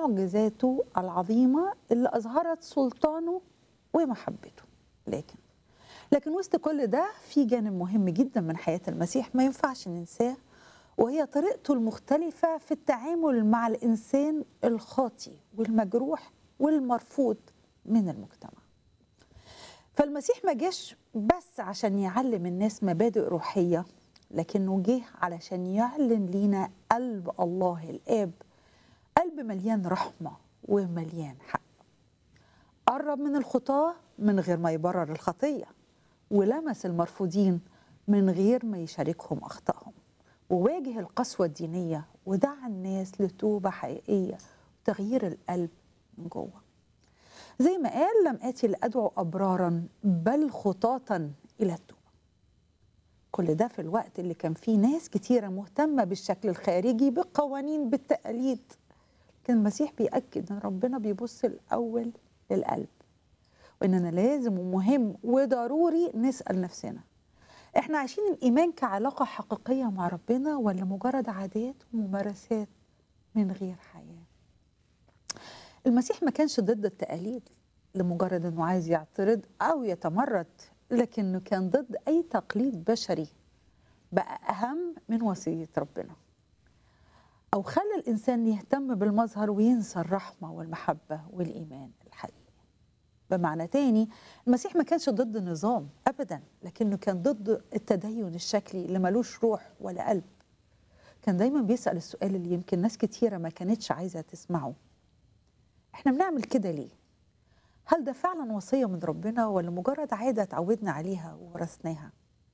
معجزاته العظيمة اللي أظهرت سلطانه ومحبته لكن لكن وسط كل ده في جانب مهم جدا من حياة المسيح ما ينفعش ننساه وهي طريقته المختلفة في التعامل مع الإنسان الخاطي والمجروح والمرفوض من المجتمع فالمسيح ما جاش بس عشان يعلم الناس مبادئ روحية لكنه جه علشان يعلن لينا قلب الله الآب قلب مليان رحمة ومليان حق قرب من الخطاة من غير ما يبرر الخطية ولمس المرفوضين من غير ما يشاركهم أخطائهم وواجه القسوة الدينية ودعا الناس لتوبة حقيقية وتغيير القلب من جوه زي ما قال لم آتي لأدعو أبرارا بل خطاة إلى التوبة كل ده في الوقت اللي كان فيه ناس كتيرة مهتمة بالشكل الخارجي بالقوانين بالتقاليد كان المسيح بيأكد أن ربنا بيبص الأول للقلب وإننا لازم ومهم وضروري نسأل نفسنا احنا عايشين الإيمان كعلاقة حقيقية مع ربنا ولا مجرد عادات وممارسات من غير حياة المسيح ما كانش ضد التقاليد لمجرد انه عايز يعترض او يتمرد لكنه كان ضد اي تقليد بشري بقى اهم من وصيه ربنا او خلى الانسان يهتم بالمظهر وينسى الرحمه والمحبه والايمان الحقيقي بمعنى تاني المسيح ما كانش ضد النظام ابدا لكنه كان ضد التدين الشكلي اللي ملوش روح ولا قلب كان دايما بيسال السؤال اللي يمكن ناس كتيره ما كانتش عايزه تسمعه احنا بنعمل كده ليه هل ده فعلا وصيه من ربنا ولا مجرد عاده اتعودنا عليها وورثناها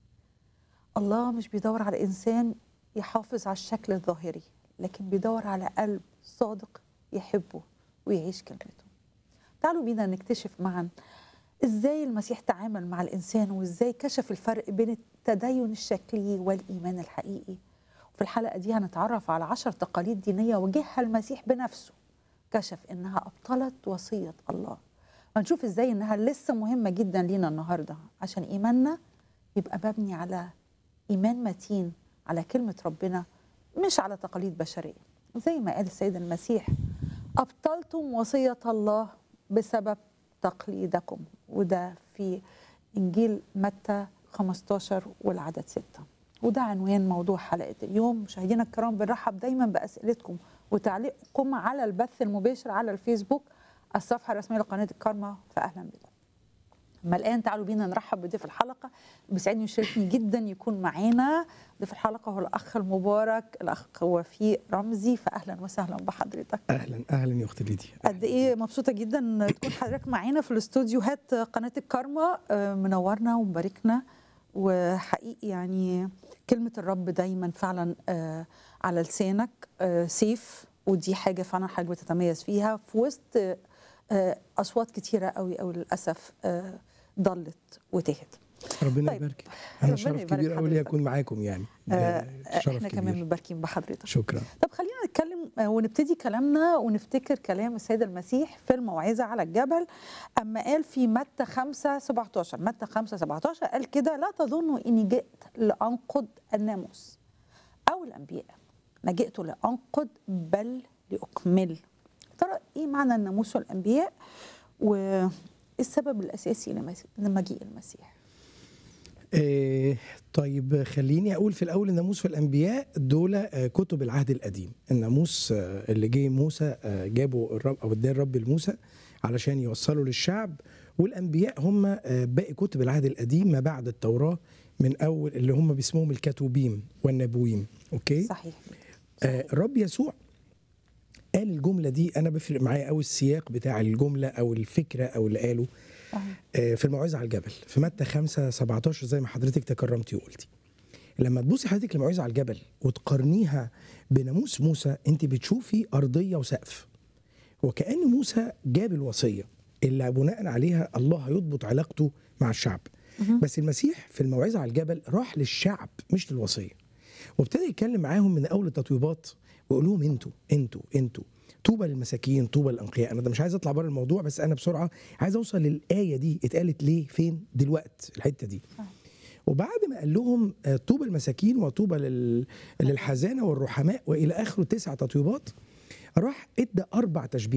الله مش بيدور على انسان يحافظ على الشكل الظاهري لكن بيدور على قلب صادق يحبه ويعيش كلمته تعالوا بينا نكتشف معا ازاي المسيح تعامل مع الانسان وازاي كشف الفرق بين التدين الشكلي والايمان الحقيقي في الحلقه دي هنتعرف على عشر تقاليد دينيه وجهها المسيح بنفسه كشف انها ابطلت وصيه الله هنشوف ازاي انها لسه مهمه جدا لينا النهارده عشان ايماننا يبقى مبني على ايمان متين على كلمه ربنا مش على تقاليد بشريه زي ما قال السيد المسيح ابطلتم وصيه الله بسبب تقليدكم وده في انجيل متى 15 والعدد 6 وده عنوان موضوع حلقه اليوم مشاهدينا الكرام بنرحب دايما باسئلتكم وتعليقكم على البث المباشر على الفيسبوك الصفحه الرسميه لقناه الكارما فاهلا بكم. اما الان تعالوا بينا نرحب بضيف الحلقه بيسعدني ويشرفني جدا يكون معانا ضيف الحلقه هو الاخ المبارك الاخ وفيق رمزي فاهلا وسهلا بحضرتك. اهلا اهلا يا اختي ليدي قد ايه مبسوطه جدا تكون حضرتك معانا في الاستوديوهات قناه الكارما منورنا ومباركنا وحقيقي يعني كلمه الرب دايما فعلا على لسانك سيف ودي حاجه فعلا حاجه بتتميز فيها في وسط اصوات كتيره قوي قوي للاسف ضلت وتهت ربنا طيب. يبارك انا شرف كبير قوي لي اكون معاكم يعني آه شرف احنا كبير. كمان مباركين بحضرتك شكرا طب خلينا نتكلم ونبتدي كلامنا ونفتكر كلام السيد المسيح في الموعظه على الجبل اما قال في متى 5 17 متى 5 17 قال كده لا تظنوا اني جئت لانقض الناموس او الانبياء ما جئت لانقض بل لاكمل ترى ايه معنى الناموس والانبياء وايه السبب الاساسي لمجيء المسيح إيه طيب خليني اقول في الاول الناموس والانبياء دول كتب العهد القديم الناموس اللي جه موسى جابه الرب او اداه الرب لموسى علشان يوصله للشعب والانبياء هم باقي كتب العهد القديم ما بعد التوراه من اول اللي هم بيسموهم الكتوبيم والنبويم اوكي صحيح, صحيح. الرب يسوع قال الجمله دي انا بفرق معايا قوي السياق بتاع الجمله او الفكره او اللي قاله في الموعظه على الجبل في متى 5 17 زي ما حضرتك تكرمتي وقلتي لما تبصي حضرتك الموعظه على الجبل وتقارنيها بناموس موسى انت بتشوفي ارضيه وسقف وكان موسى جاب الوصيه اللي بناء عليها الله هيضبط علاقته مع الشعب بس المسيح في الموعظه على الجبل راح للشعب مش للوصيه وابتدى يتكلم معاهم من اول التطويبات ويقول لهم انتوا انتوا انتوا طوبى للمساكين طوبى للانقياء انا ده مش عايز اطلع بره الموضوع بس انا بسرعه عايز اوصل للايه دي اتقالت ليه فين دلوقت الحته دي وبعد ما قال لهم طوبى المساكين وطوبى لل... للحزانه والرحماء والى اخره تسع تطويبات فراح ادى اربع تشبيه